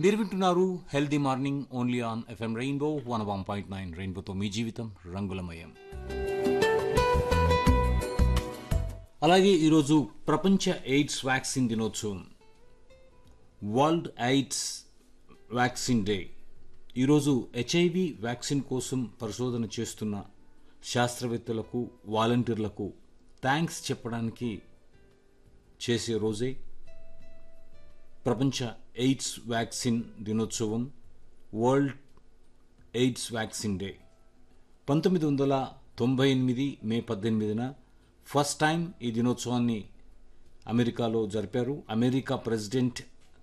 మీరు వింటున్నారు healthy morning only on FM rainbow one one point nine రెయిన్బోతో మీ జీవితం రంగులమయం అలాగే ఈరోజు ప్రపంచ ఎయిడ్స్ వ్యాక్సిన్ దినోత్సవం వరల్డ్ ఎయిడ్స్ వ్యాక్సిన్ డే ఈరోజు హెచ్ఐవి వ్యాక్సిన్ కోసం పరిశోధన చేస్తున్న శాస్త్రవేత్తలకు వాలంటీర్లకు థ్యాంక్స్ చెప్పడానికి చేసే రోజే ప్రపంచ ఎయిడ్స్ వ్యాక్సిన్ దినోత్సవం వరల్డ్ ఎయిడ్స్ వ్యాక్సిన్ డే పంతొమ్మిది వందల తొంభై ఎనిమిది మే పద్దెనిమిదిన ఫస్ట్ టైం ఈ దినోత్సవాన్ని అమెరికాలో జరిపారు అమెరికా ప్రెసిడెంట్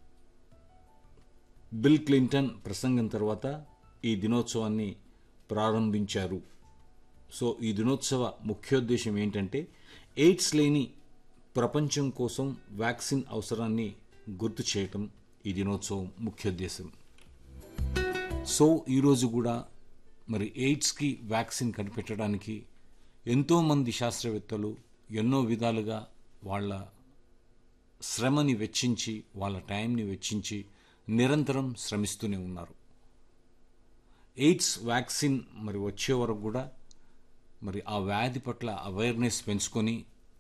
బిల్ క్లింటన్ ప్రసంగం తర్వాత ఈ దినోత్సవాన్ని ప్రారంభించారు సో ఈ దినోత్సవ ముఖ్యోద్దేశం ఏంటంటే ఎయిడ్స్ లేని ప్రపంచం కోసం వ్యాక్సిన్ అవసరాన్ని గుర్తు చేయటం ఈ దినోత్సవం ముఖ్యోద్దేశం సో ఈరోజు కూడా మరి ఎయిడ్స్కి వ్యాక్సిన్ కనిపెట్టడానికి ఎంతోమంది శాస్త్రవేత్తలు ఎన్నో విధాలుగా వాళ్ళ శ్రమని వెచ్చించి వాళ్ళ టైంని వెచ్చించి నిరంతరం శ్రమిస్తూనే ఉన్నారు ఎయిడ్స్ వ్యాక్సిన్ మరి వచ్చే వరకు కూడా మరి ఆ వ్యాధి పట్ల అవేర్నెస్ పెంచుకొని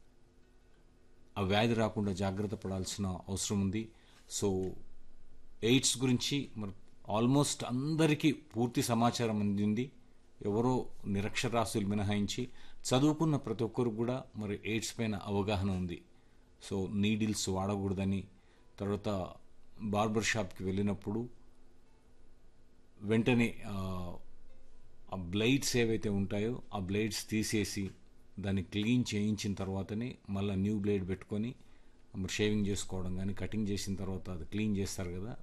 ఆ వ్యాధి రాకుండా జాగ్రత్త పడాల్సిన అవసరం ఉంది సో ఎయిడ్స్ గురించి మరి ఆల్మోస్ట్ అందరికీ పూర్తి సమాచారం అందింది ఎవరో నిరక్షరాస్యులు మినహాయించి చదువుకున్న ప్రతి ఒక్కరు కూడా మరి ఎయిడ్స్ పైన అవగాహన ఉంది సో నీడిల్స్ వాడకూడదని తర్వాత బార్బర్ షాప్కి వెళ్ళినప్పుడు వెంటనే ఆ, ఆ బ్లైడ్స్ ఏవైతే ఉంటాయో ఆ బ్లేడ్స్ తీసేసి దాన్ని క్లీన్ చేయించిన తర్వాతనే మళ్ళీ న్యూ బ్లేడ్ పెట్టుకొని మరి షేవింగ్ చేసుకోవడం కానీ కటింగ్ చేసిన తర్వాత అది క్లీన్ చేస్తారు కదా